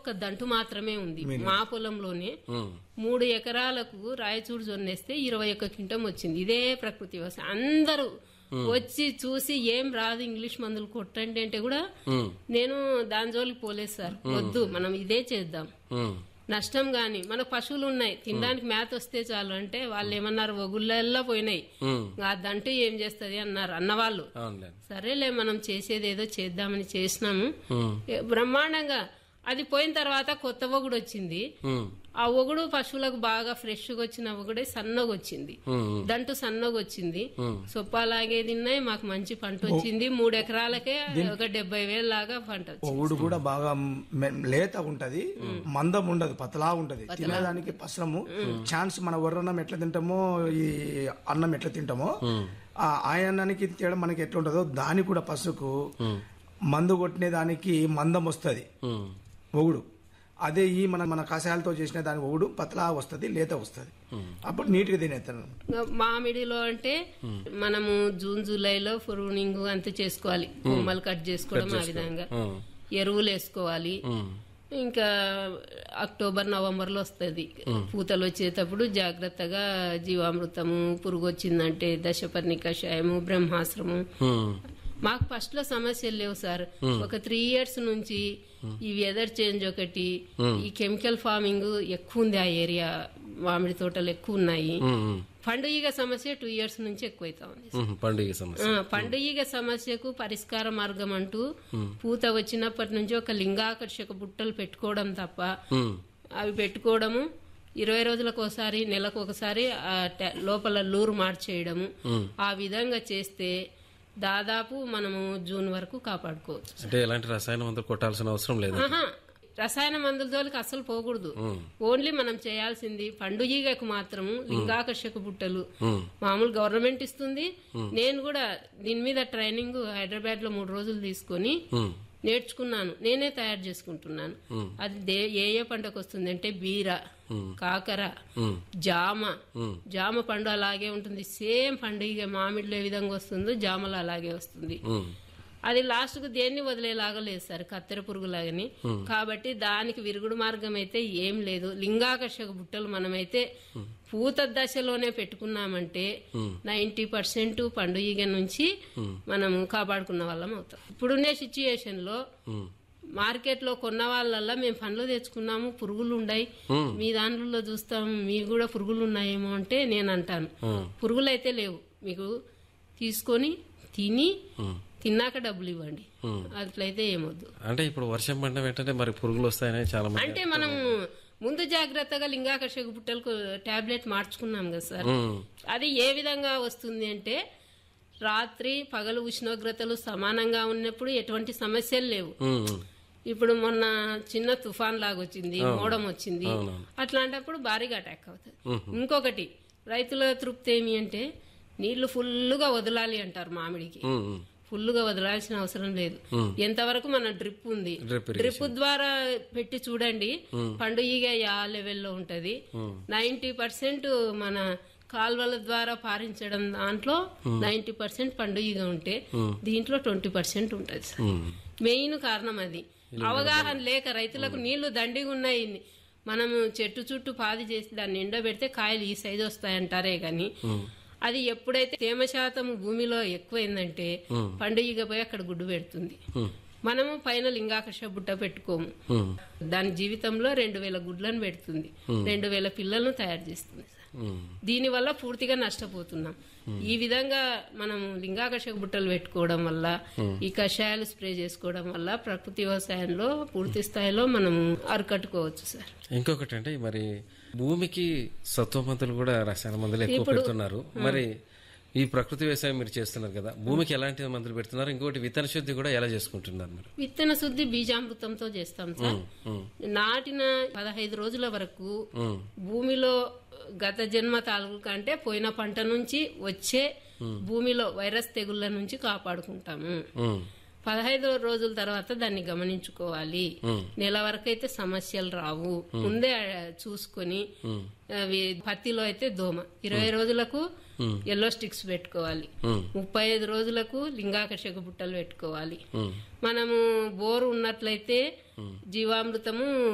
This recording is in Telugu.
ఒక్క దంటు మాత్రమే ఉంది మా పొలంలోనే మూడు ఎకరాలకు రాయచూడు జొన్నేస్తే ఇరవై ఒక్క క్వింటం వచ్చింది ఇదే ప్రకృతి వ్యవసాయం అందరూ వచ్చి చూసి ఏం రాదు ఇంగ్లీష్ మందులు కొట్టండి అంటే కూడా నేను దాని జోలికి పోలేదు సార్ వద్దు మనం ఇదే చేద్దాం నష్టం గాని మన పశువులు ఉన్నాయి తినడానికి మేత వస్తే చాలు అంటే వాళ్ళు ఏమన్నారు ఒగుళ్ళల్లో పోయినాయి ఆ దంటు ఏం చేస్తది అన్నారు అన్నవాళ్ళు అవునులే సరేలే మనం చేసేది ఏదో చేద్దామని చేసినాము ఏ, బ్రహ్మాండంగా అది పోయిన తర్వాత కొత్త ఒగుడు వచ్చింది ఆ ఒగుడు పశువులకు బాగా ఫ్రెష్ గా వచ్చిన ఒగుడే సన్నగా వచ్చింది దంటు సన్నగా వచ్చింది సొప్ప అలాగే తిన్నాయి మాకు మంచి పంట వచ్చింది మూడు ఎకరాలకే ఒక డెబ్బై వేలు లాగా పంట వచ్చింది ఒగుడు కూడా బాగా మె- లేత ఉంటది మందం ఉండదు పతలా ఉంటది తినడానికి పసరము ఛాన్స్ మన వరన్నం ఎట్లా తింటామో ఈ అన్నం ఎట్లా తింటామో ఆ ఆ అన్నానికి తేడా మనకి ఎట్లా ఉంటుందో దానికి కూడా పసుకు మందు కొట్టిన దానికి మందం వస్తది ఒగుడు అదే ఈ మన మన కషాయాలతో చేసిన దాని ఒగుడు పతలా వస్తది లేత వస్తది అప్పుడు నీట్ గా తినేస్తాను ఇంకా మామిడిలో అంటే మనము జూన్ జూలైలో ప్రూనింగ్ అంతా చేసుకోవాలి కొమ్మలు కట్ చేసుకోవడం ఆ విధంగా ఎరువులు వేసుకోవాలి ఇంకా అక్టోబర్ నవంబర్ లో వస్తుంది పూతలు వచ్చేటప్పుడు జాగ్రత్తగా జీవామృతము పురుగు వచ్చిందంటే దశపర్ణి కషాయము బ్రహ్మాశ్రము మాకు ఫస్ట్ లో సమస్యలు లేవు సార్ ఒక త్రీ ఇయర్స్ నుంచి ఈ వెదర్ చేంజ్ ఒకటి ఈ కెమికల్ ఫార్మింగ్ ఎక్కువ ఉంది ఆ ఏరియా మామిడి తోటలు ఎక్కువ ఉన్నాయి పండుగ సమస్య టూ ఇయర్స్ నుంచి ఎక్కువైతా ఉంది పండుగ సమస్య ఆ, పండుగ సమస్యకు పరిష్కార మార్గం అంటూ పూత వచ్చినప్పటి నుంచి ఒక లింగాకర్షక బుట్టలు పెట్టుకోవడం తప్ప అవి పెట్టుకోవడము ఇరవై రోజులకు ఒకసారి నెలకు ఒకసారి ఆ ట- లోపల లూరు మార్చేయడము ఆ విధంగా చేస్తే దాదాపు మనము జూన్ వరకు కాపాడుకోవచ్చు అంటే ఎలాంటి రసాయన మందులు కొట్టాల్సిన అవసరం లేదు ఆహా రసాయన మందుల జోలికి అస్సలు పోకూడదు ఓన్లీ మనం చేయాల్సింది పండుగకు మాత్రము లింగాకర్షక బుట్టలు మామూలు గవర్నమెంట్ ఇస్తుంది నేను కూడా దీని మీద ట్రైనింగ్ హైదరాబాద్ లో మూడు రోజులు తీసుకొని నేర్చుకున్నాను నేనే తయారు చేసుకుంటున్నాను అది దే- ఏ ఏ పంటకు వస్తుంది అంటే బీర కాకర జామ జామ పండు అలాగే ఉంటుంది సేమ్ పండుగ మామిడిలో ఏ విధంగా వస్తుందో జామలో అలాగే వస్తుంది అది లాస్ట్ కు దేన్ని వదిలేలాగా లేదు సార్ కత్తెర పురుగులాగని కాబట్టి దానికి విరుగుడు మార్గం అయితే ఏం లేదు లింగాకర్షక బుట్టలు మనమైతే పూత దశలోనే పెట్టుకున్నామంటే నైన్టీ పర్సెంట్ పండుగ నుంచి మనము కాపాడుకున్న వాళ్ళం అవుతాం ఇప్పుడున్నే సిచ్యుయేషన్ లో మార్కెట్ లో కొన్న వాళ్ళల్లా మేము పండ్లు తెచ్చుకున్నాము పురుగులు ఉన్నాయి మీ దాంట్లో చూస్తాం మీ కూడా పురుగులు ఉన్నాయేమో అంటే నేను అంటాను పురుగులు అయితే లేవు మీకు తీసుకొని తిని తిన్నాక డబ్బులు ఇవ్వండి అట్లయితే ఏమొద్దు అంటే ఇప్పుడు వర్షం పడిన వెంటనే మరి పురుగులు వస్తాయని చాలా మంది అంటే మనం ముందు జాగ్రత్తగా లింగాకర్షక బుట్టలకు టాబ్లెట్ మార్చుకున్నాం కదా సార్ అది ఏ విధంగా వస్తుంది అంటే రాత్రి పగలు ఉష్ణోగ్రతలు సమానంగా ఉన్నప్పుడు ఎటువంటి సమస్యలు లేవు ఉమ్, ఇప్పుడు మొన్న చిన్న తుఫాన్ లాగా వచ్చింది మోడం వచ్చింది అట్లాంటప్పుడు భారీగా అటాక్ అవుతుంది ఇంకొకటి రైతుల తృప్తి ఏమి అంటే నీళ్లు ఫుల్లుగా వదలాలి అంటారు మామిడికి ఉమ్, ఉమ్. ఫుల్లుగా వదలాల్సిన అవసరం లేదు ఎంతవరకు మన డ్రిప్ ఉంది Drip డ్రిప్ ద్వారా పెట్టి చూడండి పండుగ యా లెవెల్లో ఉంటది నైన్టీ పర్సెంట్ మన కాల్వల ద్వారా పారించడం దాంట్లో నైన్టీ పర్సెంట్ పండుగ ఉంటే దీంట్లో ట్వంటీ పర్సెంట్ ఉంటది సార్ మెయిన్ కారణం అది అవగాహన లేక రైతులకు నీళ్లు దండిగా ఉన్నాయి మనము చెట్టు చుట్టూ పాది చేసి దాన్ని ఎండబెడితే కాయలు ఈ సైజు వస్తాయంటారే గాని అది ఎప్పుడైతే తేమ శాతం భూమిలో ఎక్కువైందంటే పండుగ పోయి అక్కడ గుడ్డు పెడుతుంది మనము పైన లింగాకర్ష బుట్ట పెట్టుకోము దాని జీవితంలో రెండు వేల గుడ్లను పెడుతుంది రెండు వేల పిల్లలను తయారు చేస్తుంది సార్ దీని వల్ల పూర్తిగా నష్టపోతున్నాం ఈ విధంగా మనం లింగాకర్షక బుట్టలు పెట్టుకోవడం వల్ల ఈ కషాయాలు స్ప్రే చేసుకోవడం వల్ల ప్రకృతి వ్యవసాయంలో పూర్తి స్థాయిలో మనం అరికట్టుకోవచ్చు సార్ ఇంకొకటి అంటే మరి భూమికి సత్వ మందులు కూడా రసాయన మందులు ఎక్కువ పెడుతున్నారు మరి ఈ ప్రకృతి వ్యవసాయం మీరు చేస్తున్నారు కదా భూమికి ఎలాంటి మందులు పెడుతున్నారు ఇంకోటి విత్తన శుద్ధి కూడా ఎలా చేసుకుంటున్నారు మీరు విత్తన శుద్ధి బీజామృతంతో చేస్తాం సార్ నాటిన పదహైదు రోజుల వరకు భూమిలో గత జన్మ తాలూకు కంటే పోయిన పంట నుంచి వచ్చే భూమిలో వైరస్ తెగుళ్ల నుంచి కాపాడుకుంటాము ఉమ్, పదహైదు రోజుల తర్వాత దాన్ని గమనించుకోవాలి నెల వరకు అయితే సమస్యలు రావు ముందే ఆ, చూసుకొని అవి పత్తిలో అయితే దోమ ఇరవై రోజులకు ఎల్లో స్టిక్స్ పెట్టుకోవాలి ముప్పై ఐదు రోజులకు లింగాకర్షక బుట్టలు పెట్టుకోవాలి మనము బోరు ఉన్నట్లయితే జీవామృతము